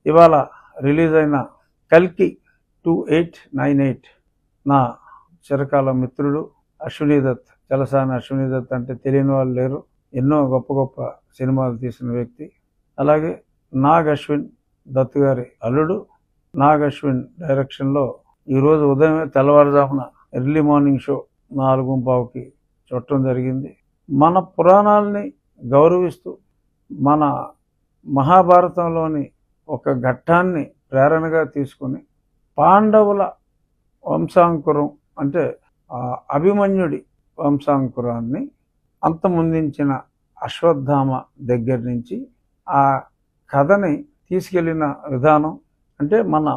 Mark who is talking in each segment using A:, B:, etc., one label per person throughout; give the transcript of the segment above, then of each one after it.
A: ఇవాళ రిలీజ్ అయిన కల్కి టూ ఎయిట్ నైన్ ఎయిట్ నా చిరకాల మిత్రుడు అశ్విని దత్ చలసాని అశ్విని దత్ అంటే తెలియని వాళ్ళు లేరు ఎన్నో గొప్ప గొప్ప సినిమాలు తీసిన వ్యక్తి అలాగే నాగ్ అశ్విన్ దత్ గారి అల్లుడు నాగ్ అశ్విన్ డైరెక్షన్లో ఈరోజు ఉదయమే తెల్లవారుజామున ఎర్లీ మార్నింగ్ షో నాలుగు పావుకి చూడటం జరిగింది మన పురాణాలని గౌరవిస్తూ మన మహాభారతంలోని ఒక ఘట్టాన్ని ప్రేరణగా తీసుకుని పాండవుల వంశాంకురం అంటే ఆ అభిమన్యుడి వంశాంకురాన్ని అంతమొందించిన అశ్వత్థామ దగ్గర నుంచి ఆ కథని తీసుకెళ్లిన విధానం అంటే మన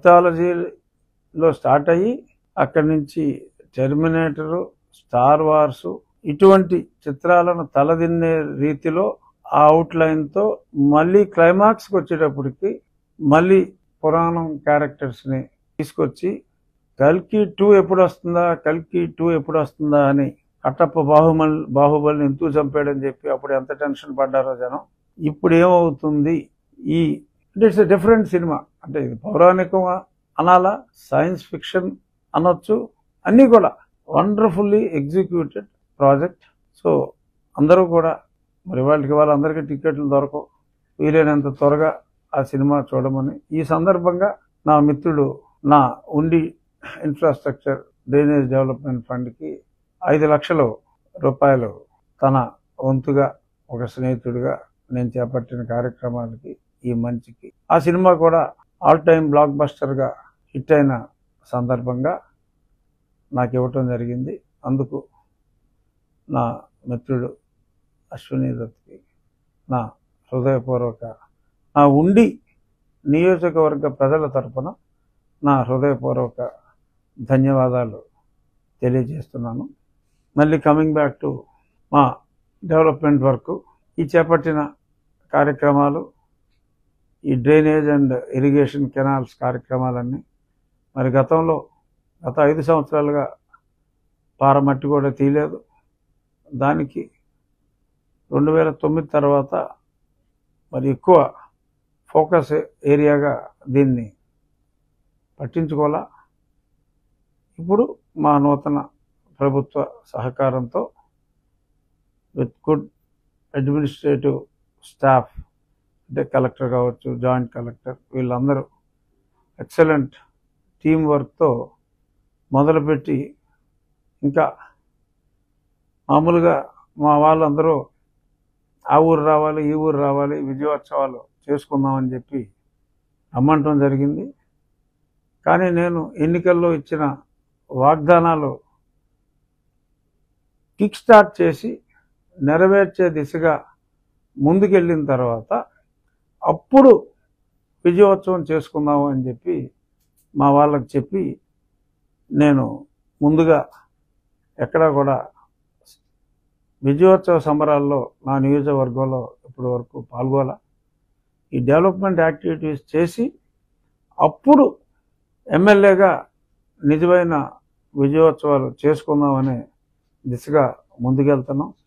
A: మైథాలజీలో స్టార్ట్ అయ్యి అక్కడి నుంచి టెర్మినేటరు స్టార్ వార్సు ఇటువంటి చిత్రాలను తలదిన్నే రీతిలో ఆ అవుట్లైన్తో మళ్ళీ క్లైమాక్స్కి వచ్చేటప్పటికి మళ్ళీ పురాణం క్యారెక్టర్స్ని తీసుకొచ్చి కల్కి టూ ఎప్పుడు వస్తుందా కల్కి టూ ఎప్పుడు వస్తుందా అని కట్టప్ప బాహుబలి బాహుబలిని ఎందుకు చంపాడని చెప్పి అప్పుడు ఎంత టెన్షన్ పడ్డారో జనం ఇప్పుడు ఏమవుతుంది ఈ అంటే ఇట్స్ డిఫరెంట్ సినిమా అంటే ఇది పౌరాణికం అనాలా సైన్స్ ఫిక్షన్ అనొచ్చు అన్నీ కూడా వండర్ఫుల్లీ ఎగ్జిక్యూటెడ్ ప్రాజెక్ట్ సో అందరూ కూడా మరి వాళ్ళకి వాళ్ళందరికీ టికెట్లు దొరకవు వీలైనంత త్వరగా ఆ సినిమా చూడమని ఈ సందర్భంగా నా మిత్రుడు నా ఉండి ఇన్ఫ్రాస్ట్రక్చర్ డ్రైనేజ్ డెవలప్మెంట్ ఫండ్కి ఐదు లక్షలు రూపాయలు తన వంతుగా ఒక స్నేహితుడిగా నేను చేపట్టిన కార్యక్రమాలకి ఈ మంచికి ఆ సినిమా కూడా ఆల్ టైమ్ బ్లాక్ బస్టర్గా హిట్ అయిన సందర్భంగా నాకు ఇవ్వటం జరిగింది అందుకు నా మిత్రుడు అశ్విని దత్కి నా హృదయపూర్వక నా ఉండి నియోజకవర్గ ప్రజల తరపున నా హృదయపూర్వక ధన్యవాదాలు తెలియజేస్తున్నాను మళ్ళీ కమింగ్ బ్యాక్ టు మా డెవలప్మెంట్ వర్క్ ఈ చేపట్టిన కార్యక్రమాలు ఈ డ్రైనేజ్ అండ్ ఇరిగేషన్ కెనాల్స్ కార్యక్రమాలన్నీ మరి గతంలో గత ఐదు సంవత్సరాలుగా పారమట్టి కూడా తీయలేదు దానికి రెండు వేల తొమ్మిది తర్వాత మరి ఎక్కువ ఫోకస్ ఏరియాగా దీన్ని పట్టించుకోవాలా ఇప్పుడు మా నూతన ప్రభుత్వ సహకారంతో విత్ గుడ్ అడ్మినిస్ట్రేటివ్ స్టాఫ్ అంటే కలెక్టర్ కావచ్చు జాయింట్ కలెక్టర్ వీళ్ళందరూ ఎక్సలెంట్ టీం వర్క్తో మొదలుపెట్టి ఇంకా మామూలుగా మా వాళ్ళందరూ ఆ ఊరు రావాలి ఈ ఊరు రావాలి విజయోత్సవాలు చేసుకుందామని చెప్పి రమ్మంటం జరిగింది కానీ నేను ఎన్నికల్లో ఇచ్చిన వాగ్దానాలు కిక్ స్టార్ట్ చేసి నెరవేర్చే దిశగా ముందుకెళ్ళిన తర్వాత అప్పుడు విజయోత్సవం చేసుకుందాము అని చెప్పి మా వాళ్ళకి చెప్పి నేను ముందుగా ఎక్కడా కూడా విజయోత్సవ సంబరాల్లో నా నియోజకవర్గంలో ఇప్పటి వరకు పాల్గొల ఈ డెవలప్మెంట్ యాక్టివిటీస్ చేసి అప్పుడు ఎమ్మెల్యేగా నిజమైన విజయోత్సవాలు చేసుకుందామనే దిశగా ముందుకెళ్తున్నాం